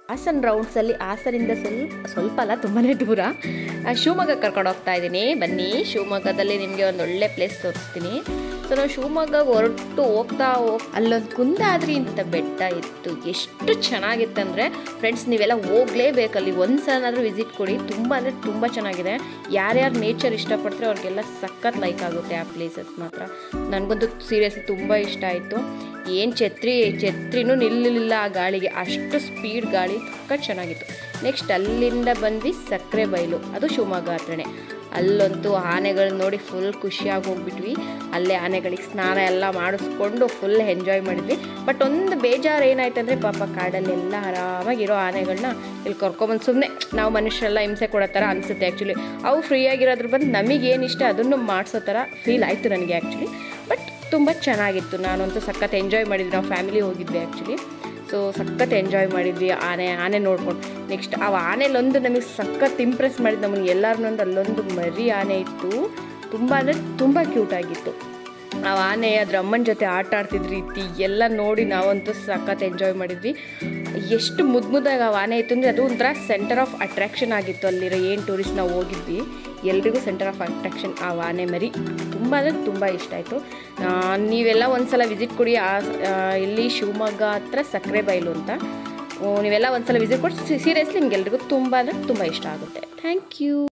ಹಾಸನ್ ರೌಂಡ್ಸಲ್ಲಿ ಹಾಸನಿಂದ ಸ್ವಲ್ಪ ಸ್ವಲ್ಪ ಅಲ್ಲ ತುಂಬಾ ದೂರ ಆ, ಶಿವಮೊಗ್ಗ ಕರ್ಕೊಂಡು ಹೋಗ್ತಾ ಇದ್ದೀನಿ ಬನ್ನಿ ಶಿವಮೊಗ್ಗದಲ್ಲಿ ನಿಮಗೆ ಒಂದು ಒಳ್ಳೆ ಪ್ಲೇಸ್ ತೋರಿಸ್ತೀನಿ ಸೊ ನಾವು ಶಿವಮೊಗ್ಗ ಹೊರಟು ಹೋಗ್ತಾ ಹೋಗ್ ಅಲ್ಲೊಂದು ಕುಂದಾದ್ರಿ ಅಂತ ಬೆಟ್ಟ ಇತ್ತು ಎಷ್ಟು ಚೆನ್ನಾಗಿತ್ತಂದರೆ ಫ್ರೆಂಡ್ಸ್ ನೀವೆಲ್ಲ ಹೋಗ್ಲೇಬೇಕಲ್ಲಿ ಒಂದು ಸಲನಾದರೂ ವಿಸಿಟ್ ಕೊಡಿ ತುಂಬ ಅಂದರೆ ತುಂಬ ಚೆನ್ನಾಗಿದೆ ಯಾರ್ಯಾರು ನೇಚರ್ ಇಷ್ಟಪಡ್ತಾರೆ ಅವ್ರಿಗೆಲ್ಲ ಸಖತ್ ಲೈಕ್ ಆಗುತ್ತೆ ಆ ಪ್ಲೇಸಸ್ ಮಾತ್ರ ನನಗಂತೂ ಸೀರಿಯಸ್ಲಿ ತುಂಬ ಇಷ್ಟ ಆಯಿತು ಏನು ಛತ್ರಿ ಛತ್ರಿನೂ ನಿಲ್ಲಲಿಲ್ಲ ಆ ಗಾಳಿಗೆ ಅಷ್ಟು ಸ್ಪೀಡ್ ಗಾಳಿ ಸಖತ್ ಚೆನ್ನಾಗಿತ್ತು ನೆಕ್ಸ್ಟ್ ಅಲ್ಲಿಂದ ಬಂದ್ವಿ ಸಕ್ಕರೆ ಬೈಲು ಅದು ಶಿವಮೊಗ್ಗ ಹತ್ರನೇ ಅಲ್ಲಂತೂ ಆನೆಗಳನ್ನ ನೋಡಿ ಫುಲ್ ಖುಷಿಯಾಗಿ ಹೋಗ್ಬಿಟ್ವಿ ಅಲ್ಲೇ ಆನೆಗಳಿಗೆ ಸ್ನಾನ ಎಲ್ಲ ಮಾಡಿಸ್ಕೊಂಡು ಫುಲ್ ಎಂಜಾಯ್ ಮಾಡಿದ್ವಿ ಬಟ್ ಒಂದು ಬೇಜಾರು ಏನಾಯ್ತು ಅಂದರೆ ಪಾಪ ಕಾಡಲ್ಲೆಲ್ಲ ಆರಾಮಾಗಿರೋ ಆನೆಗಳನ್ನ ಇಲ್ಲಿ ಕರ್ಕೊಂಬಂದು ಸುಮ್ಮನೆ ನಾವು ಮನುಷ್ಯರೆಲ್ಲ ಹಿಂಸೆ ಕೊಡೋ ಥರ ಅನಿಸುತ್ತೆ ಆ್ಯಕ್ಚುಲಿ ಅವು ಫ್ರೀಯಾಗಿರೋದ್ರ ಬಂದು ನಮಗೇನು ಇಷ್ಟ ಅದನ್ನು ಮಾಡಿಸೋ ಥರ ಫೀಲ್ ಆಯಿತು ನನಗೆ ಆ್ಯಕ್ಚುಲಿ ಬಟ್ ತುಂಬ ಚೆನ್ನಾಗಿತ್ತು ನಾನಂತೂ ಸಖತ್ ಎಂಜಾಯ್ ಮಾಡಿದ್ವಿ ನಾವು ಫ್ಯಾಮಿಲಿ ಹೋಗಿದ್ವಿ ಆ್ಯಕ್ಚುಲಿ ಸೊ ಸಖತ್ ಎಂಜಾಯ್ ಮಾಡಿದ್ವಿ ಆನೆ ಆನೆ ನೋಡ್ಕೊಂಡು ನೆಕ್ಸ್ಟ್ ಆ ಆನೆಲೊಂದು ನಮಗೆ ಸಖತ್ ಇಂಪ್ರೆಸ್ ಮಾಡಿದ್ದು ನಮ್ಮನ್ನು ಎಲ್ಲರನ್ನೊಂದು ಅಲ್ಲೊಂದು ಮರಿ ಆನೆ ಇತ್ತು ತುಂಬ ಅಂದರೆ ತುಂಬ ಕ್ಯೂಟಾಗಿತ್ತು ಆ ಆನೆ ಅದ್ರ ಅಮ್ಮನ ಜೊತೆ ಆಟ ಆಡ್ತಿದ್ದ ರೀತಿ ಎಲ್ಲ ನೋಡಿ ನಾವಂತೂ ಸಖತ್ ಎಂಜಾಯ್ ಮಾಡಿದ್ವಿ ಎಷ್ಟು ಮುದ್ದು ಮುದ್ದಾಗಿ ಆ ಆನೆ ಇತ್ತು ಅಂದರೆ ಅದು ಒಂಥರ ಸೆಂಟರ್ ಆಫ್ ಅಟ್ರಾಕ್ಷನ್ ಆಗಿತ್ತು ಅಲ್ಲಿರೋ ಏನು ಟೂರಿಸ್ಟ್ ನಾವು ಹೋಗಿದ್ವಿ ಎಲ್ರಿಗೂ ಸೆಂಟರ್ ಆಫ್ ಅಟ್ರಾಕ್ಷನ್ ಆ ಆನೆ ಮರಿ ತುಂಬ ಅಂದರೆ ತುಂಬ ಇಷ್ಟ ಆಯಿತು ನೀವೆಲ್ಲ ಒಂದ್ಸಲ ವಿಸಿಟ್ ಕೊಡಿ ಆ ಆ, ಇಲ್ಲಿ ಶಿವಮೊಗ್ಗ ಹತ್ರ ಸಕ್ಕರೆ ಬೈಲು ಅಂತ ಆ, ನೀವೆಲ್ಲ ಒಂದ್ಸಲ ವಿಸಿಟ್ ಕೊಡಿ ಸೀರಿಯಸ್ಲಿ ನಿಮ್ಗೆಲ್ರಿಗೂ ತುಂಬ ಅಂದರೆ ತುಂಬ ಇಷ್ಟ ಆಗುತ್ತೆ ಥ್ಯಾಂಕ್ ಯು